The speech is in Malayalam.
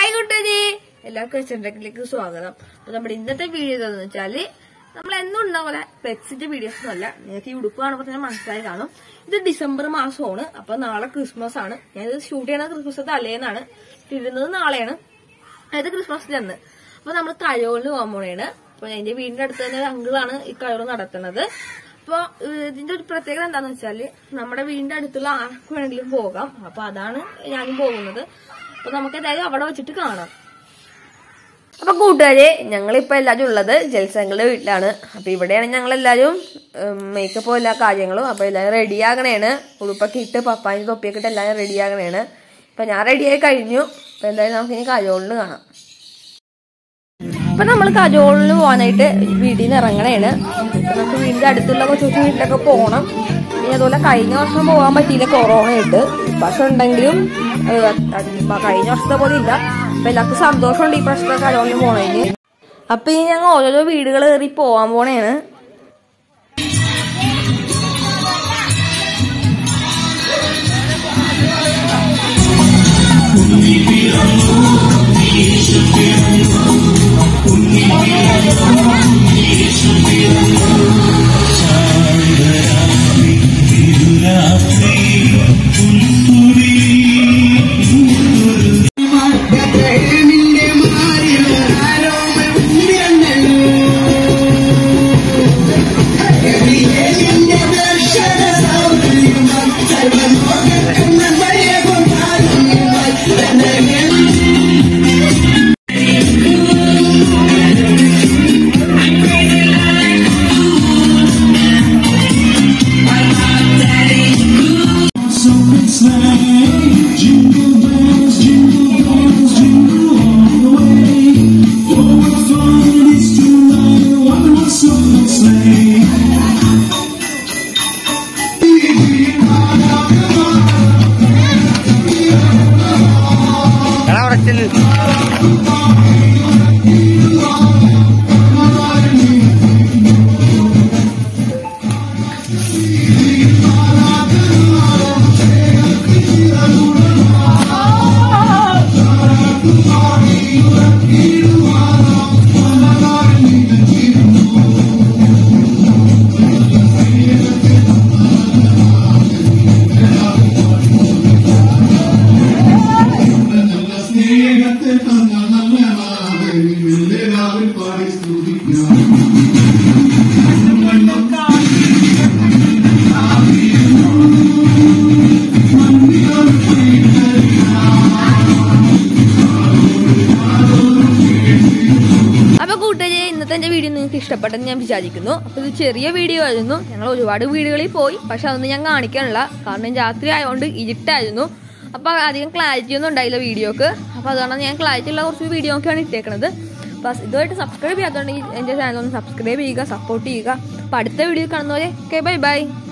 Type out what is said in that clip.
ഹായ് കൂട്ടുകാരി എല്ലാവർക്കും എച്ചൻഡക്കിലേക്ക് സ്വാഗതം അപ്പൊ നമ്മുടെ ഇന്നത്തെ വീഡിയോ എന്താണെന്ന് വെച്ചാല് നമ്മൾ എന്നും ഉള്ള പോലെ പെറ്റ്സിന്റെ വീഡിയോസ് ഒന്നുമല്ല നിങ്ങൾക്ക് ഈ ഉടുപ്പ് കാണുമ്പോൾ തന്നെ മനസ്സിലായി കാണും ഇത് ഡിസംബർ മാസമാണ് അപ്പൊ നാളെ ക്രിസ്മസ് ആണ് ഞാനിത് ഷൂട്ട് ചെയ്യണത് ക്രിസ്മസ് തലേന്നാണ് ഇടുന്നത് നാളെയാണ് അതായത് ക്രിസ്മസിന്റെ അന്ന് അപ്പൊ നമ്മൾ കഴോളിന് പോകാൻ പോണേണ് അപ്പൊ എന്റെ വീടിന്റെ അടുത്ത് തന്നെ ഒരു അങ്കിളാണ് ഈ കഴോള് നടത്തുന്നത് അപ്പൊ ഏഹ്, ഇതിന്റെ ഒരു പ്രത്യേകത എന്താന്ന് വെച്ചാല് നമ്മുടെ വീടിന്റെ അടുത്തുള്ള ആർക്ക് വേണമെങ്കിലും പോകാം അപ്പൊ അതാണ് ഞാനും പോകുന്നത് അപ്പൊ നമുക്ക് എന്തായാലും അവിടെ വെച്ചിട്ട് കാണാം അപ്പൊ കൂട്ടുകാരെ ഞങ്ങളിപ്പോ എല്ലാവരും ഉള്ളത് ജൽസങ്ങളുടെ വീട്ടിലാണ് അപ്പൊ ഇവിടെയാണ് ഞങ്ങൾ എല്ലാവരും മേക്കപ്പും എല്ലാ കാര്യങ്ങളും അപ്പൊ എല്ലാവരും റെഡിയാകണേണ് ഉടുപ്പൊക്കെ ഇട്ട് പപ്പാൻ്റെ തൊപ്പിയൊക്കെ ഇട്ട് എല്ലാവരും റെഡിയാകണേണ് ഇപ്പൊ ഞാൻ റെഡിയായി കഴിഞ്ഞു അപ്പൊ എന്തായാലും നമുക്ക് ഇനി കജോളിന് കാണാം അപ്പൊ നമ്മൾ കജോളിന് പോകാനായിട്ട് വീട്ടിൽ നിന്ന് ഇറങ്ങണേണ് അപ്പൊ നമുക്ക് വീടിന്റെ അടുത്തുള്ള കൊച്ചു കൊച്ചു വീട്ടിലൊക്കെ പോകണം പിന്നെ അതുപോലെ കഴിഞ്ഞ വർഷം പോകാൻ പറ്റിയില്ല കൊറോണ ആയിട്ട് പക്ഷെ ഉണ്ടെങ്കിലും ഏഹ്, അത് ഇപ്പൊ കഴിഞ്ഞ വർഷത്തെ പോലെ ഇല്ല അപ്പൊ എല്ലാവർക്കും സന്തോഷമുണ്ട് ഈ പ്രശ്നം കജോളിന് പോണതിന് അപ്പൊ ഇനി ഞങ്ങൾ ഓരോരോ വീടുകൾ കയറി പോവാൻ പോണേണ് എടാ ഉറച്ചിൽ സ്നേഹത്തെ തന്ന നല്ല നാഥൻ എല്ലാവരും പാടി സ്തുതിക്കാം അപ്പൊ കൂട്ടുകാരെ ഇന്നത്തെ എന്റെ വീഡിയോ നിങ്ങൾക്ക് ഇഷ്ടപ്പെട്ടെന്ന് ഞാൻ വിചാരിക്കുന്നു അപ്പൊ ഇത് ചെറിയ വീഡിയോ ആയിരുന്നു ഞങ്ങൾ ഒരുപാട് വീടുകളിൽ പോയി പക്ഷെ അതൊന്നും ഞാൻ കാണിക്കാനില്ല കാരണം രാത്രി ആയതുകൊണ്ട് ഇരുട്ടായിരുന്നു അപ്പൊ അധികം ക്ലാരിറ്റി ഒന്നും ഉണ്ടായില്ല വീഡിയോക്ക് അപ്പൊ അതുകൊണ്ടാണ് ഞാൻ ക്ലാരിറ്റി ഉള്ള കുറച്ച് വീഡിയോ ഒക്കെയാണ് ഇട്ടേക്കുന്നത് അപ്പൊ ഇതുമായിട്ട് സബ്സ്ക്രൈബ് ചെയ്യാത്തതുണ്ടെങ്കിൽ എന്റെ ചാനൽ ഒന്ന് സബ്സ്ക്രൈബ് ചെയ്യുക സപ്പോർട്ട് ചെയ്യുക അപ്പൊ അടുത്ത വീഡിയോ കാണുന്നവരെ ഓക്കെ ബൈ ബൈ